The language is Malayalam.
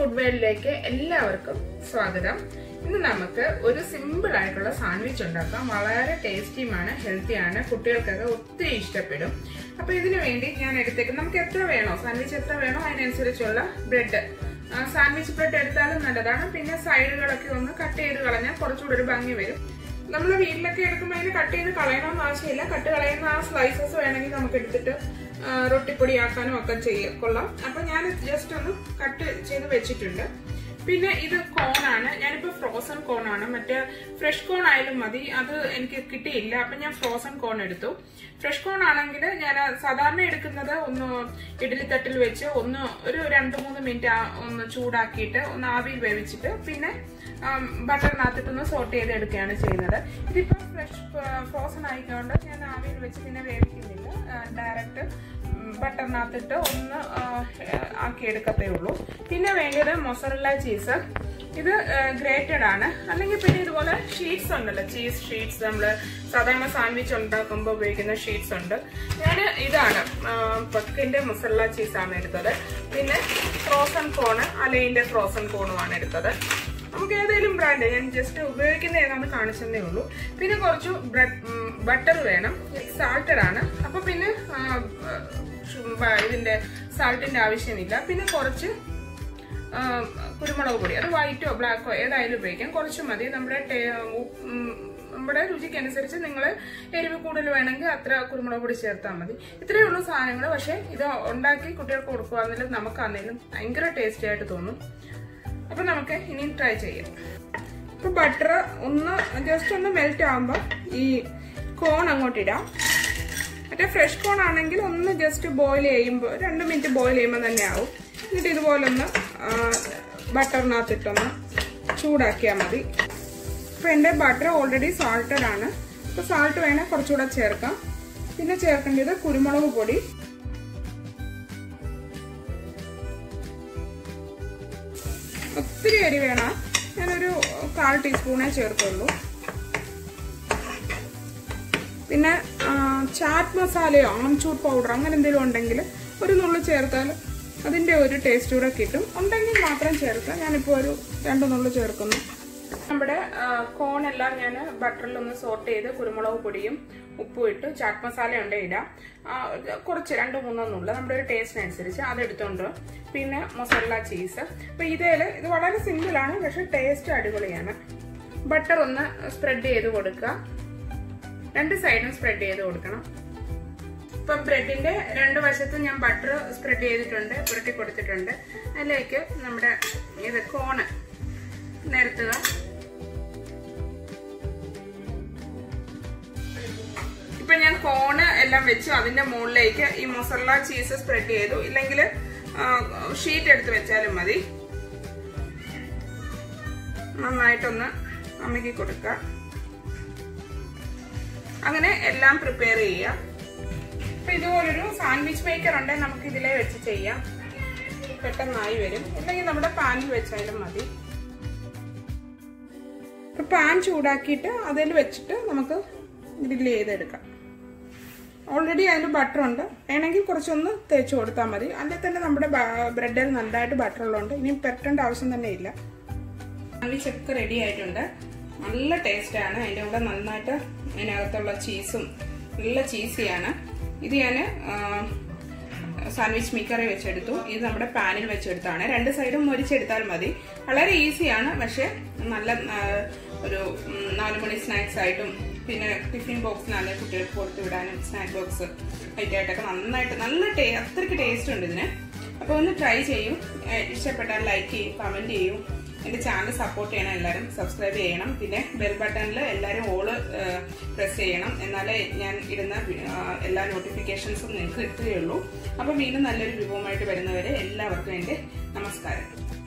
ഫുഡ് വേൾഡിലേക്ക് എല്ലാവർക്കും സ്വാഗതം ഇന്ന് നമുക്ക് ഒരു സിമ്പിൾ ആയിട്ടുള്ള സാൻഡ്വിച്ച് ഉണ്ടാക്കാം വളരെ ടേസ്റ്റിയുമാണ് ഹെൽത്തിയാണ് കുട്ടികൾക്കൊക്കെ ഒത്തിരി ഇഷ്ടപ്പെടും അപ്പൊ ഇതിനു വേണ്ടി ഞാൻ എടുത്തേക്ക് നമുക്ക് എത്ര വേണോ സാൻഡ്വിച്ച് എത്ര വേണോ അതിനനുസരിച്ചുള്ള ബ്രെഡ് സാൻഡ്വിച്ച് ബ്രെഡ് എടുത്താലും നല്ലതാണ് പിന്നെ സൈഡുകളൊക്കെ ഒന്ന് കട്ട് ചെയ്ത് കളഞ്ഞാൽ കുറച്ചുകൂടി ഒരു ഭംഗി വരും നമ്മൾ വീട്ടിലൊക്കെ എടുക്കുമ്പോൾ അതിന് കട്ട് ചെയ്ത് കളയണമെന്ന് ആവശ്യമില്ല കട്ട് കളയുന്ന ആ സ്ലൈസസ് വേണമെങ്കിൽ നമുക്ക് എടുത്തിട്ട് ആ, റൊട്ടിപ്പൊടിയാക്കാനും ഒക്കെ ചെയ്യ കൊള്ളാം അപ്പൊ ഞാൻ ജസ്റ്റ് ഒന്ന് കട്ട് ചെയ്ത് വെച്ചിട്ടുണ്ട് പിന്നെ ഇത് കോണാണ് ഞാനിപ്പോ ഫ്രോസൺ കോണാണ് മറ്റേ ഫ്രഷ് കോൺ ആയാലും മതി അത് എനിക്ക് കിട്ടിയില്ല അപ്പൊ ഞാൻ ഫ്രോസൺ കോൺ എടുത്തു ഫ്രഷ് കോൺ ആണെങ്കിൽ ഞാൻ സാധാരണ എടുക്കുന്നത് ഒന്ന് ഇഡ്ഡലിത്തട്ടിൽ വെച്ച് ഒന്ന് ഒരു രണ്ട് മൂന്ന് മിനിറ്റ് ഒന്ന് ചൂടാക്കിയിട്ട് ഒന്ന് ആവിയിൽ വേവിച്ചിട്ട് പിന്നെ ബട്ടറിനകത്തിട്ടൊന്ന് സോട്ട് ചെയ്ത് എടുക്കുകയാണ് ചെയ്യുന്നത് ഇതിപ്പോ ഫ്രഷ് ഫ്രോസൺ ആയിക്കൊണ്ട് ഞാൻ ആവിയിൽ വെച്ച് പിന്നെ വേവിക്കുന്നില്ല ഡയറക്റ്റ് ബട്ടറിനകത്തിട്ട് ഒന്ന് ആക്കി എടുക്കത്തേ ഉള്ളൂ പിന്നെ വേണ്ടത് മൊസറല്ല ചീസ് ഇത് ഗ്രേറ്റഡ് ആണ് അല്ലെങ്കിൽ പിന്നെ ഇതുപോലെ ഷീറ്റ്സ് ഉണ്ടല്ലോ ചീസ് ഷീറ്റ്സ് നമ്മൾ സാധാരണ സാൻഡ്വിച്ച് ഉണ്ടാക്കുമ്പോൾ ഉപയോഗിക്കുന്ന ഷീറ്റ്സ് ഉണ്ട് ഞാൻ ഇതാണ് പക്കിന്റെ മൊസറല്ല ചീസാണ് എടുത്തത് പിന്നെ ഫ്രോസൺ കോണ് അലയിന്റെ ഫ്രോസൺ കോണുമാണ് എടുത്തത് നമുക്ക് ഏതെങ്കിലും ബ്രാൻഡ് ഞാൻ ജസ്റ്റ് ഉപയോഗിക്കുന്ന ഏതാണെന്ന് കാണിച്ചതേ ഉള്ളൂ പിന്നെ കുറച്ച് ബ്രെഡ് ബട്ടർ വേണം സാൾട്ടഡ് ആണ് അപ്പൊ പിന്നെ ആ, ഷു- ബ- ഇതിന്റെ സാൾട്ടിന്റെ ആവശ്യമില്ല പിന്നെ കുറച്ച് ആ, കുരുമുളക് പൊടി അത് വൈറ്റോ ബ്ലാക്കോ ഏതായാലും ഉപയോഗിക്കാം കുറച്ച് മതി നമ്മുടെ ടേ- ഉപ്പ്, ഉം, നമ്മുടെ രുചിക്ക് അനുസരിച്ച് നിങ്ങൾ എരിവ് കൂടുതൽ വേണമെങ്കിൽ അത്ര കുരുമുളക് പൊടി ചേർത്താൽ മതി ഇത്രയേ ഉള്ളൂ സാധനങ്ങൾ പക്ഷേ ഇത് ഉണ്ടാക്കി കുട്ടികൾക്ക് കൊടുക്കുകയാണെങ്കിലും നമുക്കാണെങ്കിലും ഭയങ്കര ടേസ്റ്റി ആയിട്ട് തോന്നും അപ്പൊ നമുക്ക് ഇനി ട്രൈ ചെയ്യാം ഇപ്പൊ ബട്ടർ ഒന്ന് ജസ്റ്റ് ഒന്ന് മെൽറ്റ് ആകുമ്പോൾ ഈ കോൺ അങ്ങോട്ട് ഇടാം മറ്റേ ഫ്രഷ് കോൺ ആണെങ്കിൽ ഒന്ന് ജസ്റ്റ് ബോയിൽ ചെയ്യുമ്പോൾ രണ്ട് മിനിറ്റ് ബോയിൽ ചെയ്യുമ്പോൾ തന്നെ ആവും എന്നിട്ട് ഇതുപോലെ ഒന്ന് ബട്ടറിനകത്തിട്ടൊന്ന് ചൂടാക്കിയാൽ മതി ഇപ്പൊ എൻ്റെ ബട്ടർ ഓൾറെഡി സാൾട്ടഡ് ആണ് ഇപ്പൊ സാൾട്ട് വേണേൽ കുറച്ചുകൂടെ ചേർക്കാം പിന്നെ ചേർക്കേണ്ടത് കുരുമുളക് പൊടി ഒത്തിരി അരി വേണം ഞാനൊരു കാൽ ടീസ്പൂണേ ചേർക്കുള്ളൂ പിന്നെ ആ, ചാറ്റ് മസാലയോ ആംചൂർ പൗഡർ അങ്ങനെ എന്തെങ്കിലും ഉണ്ടെങ്കിൽ ഒരു നുള്ളു ചേർത്താൽ അതിന്റെ ഒരു ടേസ്റ്റ് കൂടെ കിട്ടും ഉണ്ടെങ്കിൽ മാത്രം ചേർക്കാം ഞാനിപ്പോൾ ഒരു രണ്ട് നുള്ളു ചേർക്കുന്നു നമ്മുടെ കോൺ എല്ലാം ഞാൻ ബട്ടറിൽ ഒന്ന് സോട്ട് ചെയ്ത് കുരുമുളക് പൊടിയും ഉപ്പും ഇട്ട് ചാറ്റ് മസാല ഉണ്ട് ഇടാം ആ, കുറച്ച് രണ്ട് മൂന്നോ നുള്ളു നമ്മുടെ ഒരു ടേസ്റ്റിനനുസരിച്ച് അതെടുത്തോണ്ട് പിന്നെ മൊസറല്ല ചീസ് അപ്പൊ ഇതേല് ഇത് വളരെ സിമ്പിൾ ആണ് പക്ഷെ ടേസ്റ്റ് അടിപൊളിയാണ് ബട്ടർ ഒന്ന് സ്പ്രെഡ് ചെയ്ത് കൊടുക്കുക രണ്ട് സൈഡും സ്പ്രെഡ് ചെയ്ത് കൊടുക്കണം ഇപ്പം ബ്രെഡിന്റെ രണ്ട് വശത്തും ഞാൻ ബട്ടർ സ്പ്രെഡ് ചെയ്തിട്ടുണ്ട് പുരട്ടി കൊടുത്തിട്ടുണ്ട് അതിലേക്ക് നമ്മുടെ ഇത് കോണ് നിരത്തുക ഇപ്പൊ ഞാൻ കോണ് എല്ലാം വെച്ചു അതിന്റെ മുകളിലേക്ക് ഈ മൊസറല്ല ചീസ് സ്പ്രെഡ് ചെയ്തു ഇല്ലെങ്കിൽ ഷീറ്റ് എടുത്ത് വെച്ചാലും മതി നന്നായിട്ടൊന്ന് അമ്മയ്ക്ക് കൊടുക്കുക അങ്ങനെ എല്ലാം പ്രിപ്പയർ ചെയ്യുക അപ്പൊ ഇതുപോലൊരു സാൻഡ്വിച്ച് മേക്കർ ഉണ്ടെങ്കിൽ നമുക്ക് ഇതിലേ വെച്ച് ചെയ്യാം പെട്ടെന്നായി വരും അല്ലെങ്കിൽ നമ്മുടെ പാനിൽ വെച്ചാലും മതി ഇപ്പൊ പാൻ ചൂടാക്കിയിട്ട് അതിൽ വെച്ചിട്ട് നമുക്ക് ഗ്രില്ല് ചെയ്തെടുക്കാം ഓൾറെഡി അതിൽ ബട്ടർ ഉണ്ട് വേണമെങ്കിൽ കുറച്ചൊന്ന് തേച്ച് കൊടുത്താൽ മതി അല്ലെങ്കിൽ തന്നെ നമ്മുടെ ബ്രെഡിൽ നല്ലതായിട്ട് ബട്ടർ ഉള്ളതുകൊണ്ട് ഇനി പെരട്ടേണ്ട ആവശ്യം തന്നെ ഇല്ല സാൻഡ്വിച്ച് ഒക്കെ റെഡി ആയിട്ടുണ്ട് നല്ല ടേസ്റ്റാണ് അതിൻ്റെ കൂടെ നന്നായിട്ട് അതിനകത്തുള്ള ചീസും നല്ല ചീസിയാണ് ഇത് ഞാൻ സാൻഡ്വിച്ച് മിക്കറി വെച്ചെടുത്തു ഇത് നമ്മുടെ പാനിൽ വെച്ചെടുത്താണ് രണ്ട് സൈഡും മൊരിച്ചെടുത്താൽ മതി വളരെ ഈസിയാണ് പക്ഷെ നല്ല ആ, ഒരു ഉം, നാല് മണി സ്നാക്സ് ആയിട്ടും പിന്നെ ടിഫിൻ ബോക്സിനാണെങ്കിൽ കുട്ടികൾക്ക് കൊടുത്തു വിടാനും സ്നാക്ക് ബോക്സ് ആയിട്ടൊക്കെ നന്നായിട്ട് നല്ല ടേ അത്രയ്ക്ക് ടേസ്റ്റ് ഉണ്ട് ഇതിന് അപ്പോൾ ഒന്ന് ട്രൈ ചെയ്യും ഏഹ് ഇഷ്ടപ്പെട്ടാൽ ലൈക്ക് ചെയ്യും കമൻറ്റ് ചെയ്യും എൻ്റെ ചാനൽ സപ്പോർട്ട് ചെയ്യണം എല്ലാവരും സബ്സ്ക്രൈബ് ചെയ്യണം പിന്നെ ബെൽ ബട്ടണിൽ എല്ലാവരും ഓള് പ്രസ് ചെയ്യണം എന്നാലേ ഞാൻ ഇടുന്ന വി- ആ, എല്ലാ നോട്ടിഫിക്കേഷൻസും നിങ്ങൾക്ക് എത്തുകയുള്ളൂ അപ്പോൾ വീണ്ടും നല്ലൊരു വിഭവമായിട്ട് വരുന്നവരെ എല്ലാവർക്കും എൻ്റെ നമസ്കാരം